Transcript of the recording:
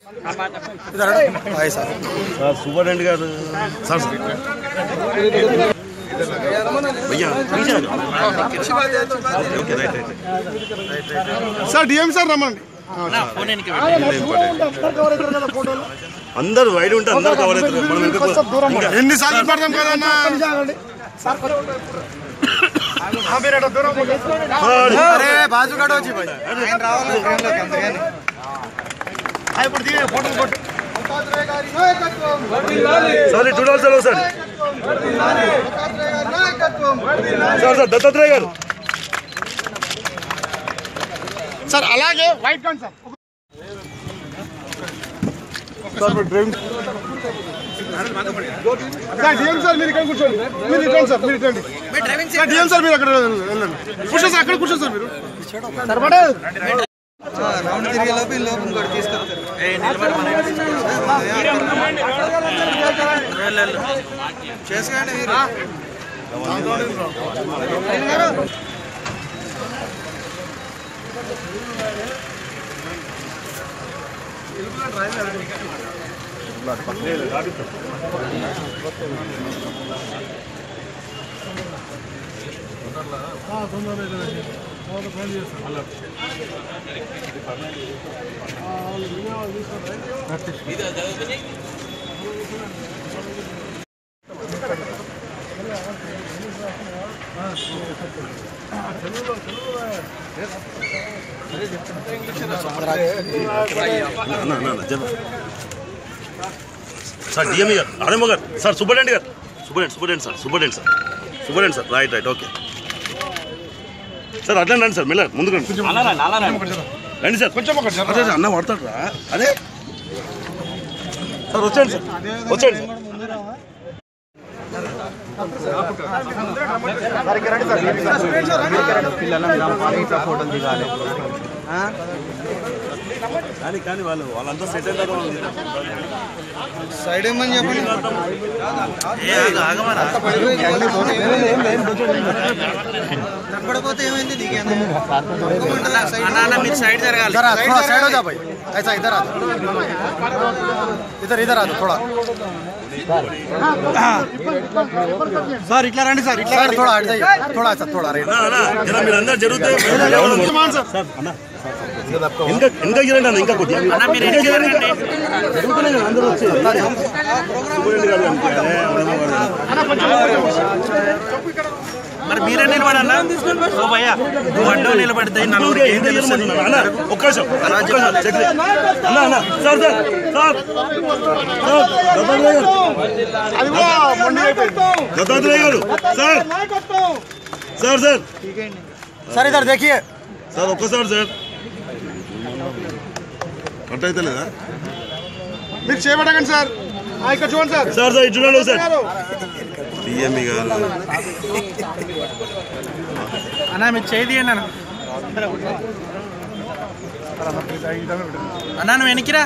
Hi sir sir superintendent గారు sir sir భయ్యా పిలిచారు. Okay, okay, right, right. Sir DM sir రమ్మండి అందరు వైడ్ ఉంటే అందరు కవర్ అవుతారు మనం ఇంకా ఇంకా- ఎన్నిసార్లు పడతాం కదన్నా అరే బాజుగాడు వచ్చి పోయి. ఆయన రావాలి ఫ్రేమ్లోకి అందుకని. ఆ, ఇప్పుడు దిగే ఫోటోలు కొట్టు సార్ చూడాలి సార్ ఒకసారి సార్ సార్ దత్తాత్రేయ గారు సార్ అలాగే వైట్ కాన్ సార్ సార్ ఇప్పుడు డ్రైవింగ్ సార్ డిఎం సార్ మీరు ఇక్కడ కూర్చోండి మీరు ఇటండి సార్ మీరు ఇటండి సార్ డిఎం సార్ మీరు అక్కడ వెళ్ళండి కూర్చోండి సార్ అక్కడ కూర్చోండి సార్ మీరు సార్ పడే రౌండ్ తిరిగే లోపు ఈ లోపు ఇంకోటి తీసుకొస్తారు చేసుకోండి మీరు అన్న, అన్న, అన్న, జర. సార్ డిఎంఈ గారు ఆర్ఎంఓ గారు సార్ సూపరింటెండెంట్ గారు superintendent superintendent sir superintendent sir superintendent sir right right okay sir అట్లా రండి సార్ మెల్ల ముందుకు రండి రండి సార్ కొంచెం అదే సార్, అన్న పడతాడు రా అదే సార్ వచ్చేయండి సార్ వచ్చేయండి సార్ ఫోటోలు దిగాలి కానీ కానీ వాళ్ళు వాళ్ళంతా సెట్ అయినారు సైడ్ ఏమని చెప్పండి పడిపోతే ఏమైంది నీకేనా మీరు సైడ్ జరగాలి इधर आ थोड़ा साइड हो जा भाई ऐसा इधर आ इधर इधर आ थोड़ा సార్ ఇట్లా రండి సార్ ఇట్లా సార్ थोड़ा हट जाइए थोड़ा सा थोड़ा రైట్ అన్న, అన్న, జర మీరు అందరు జరుగుతే సార్ అన్న ఇంకా ఇంకా గిరండి అన్న ఇంకా కొద్దిగా ఇంకా గిరండి ఇంకా. జరుగుతున్నాయి కదా, అందరూ వచ్చి సూపరింటెండెంట్ గారు అంతే, అదే, అదే, అదే. మరి మీరే నిలబడన్నా ఓ భయ్యా నువ్వు అడ్డు నిలబడితే ఊరికే నలుగురికి ఏం ఎంత తెలుస్తుంది గిరమంటున్నారు? అన్న ఒక్క నిమిషం, ఒక్క నిమిషం, చెక్ చేయి. అన్న అన్న sir sir sir sir Dattatreya గారు అది కూడా మొండి అయిపోయింది దత్తాత్రేయ గారు సార్ సార్ సార్ సార్ ఇద్దరు देखिए సార్ ఒక్కసారి సార్ కట్ అయితే లేదా మీరు చేయబడకండి సార్ ఆ, ఇక్కడ చూడండి సార్ సార్ సార్ ఇటు చూడండి సార్ టీఎంఈ గారు అన్నా మీరు చేయి తీయండి అన్న అన్నా నువ్వు వెనక్కిరా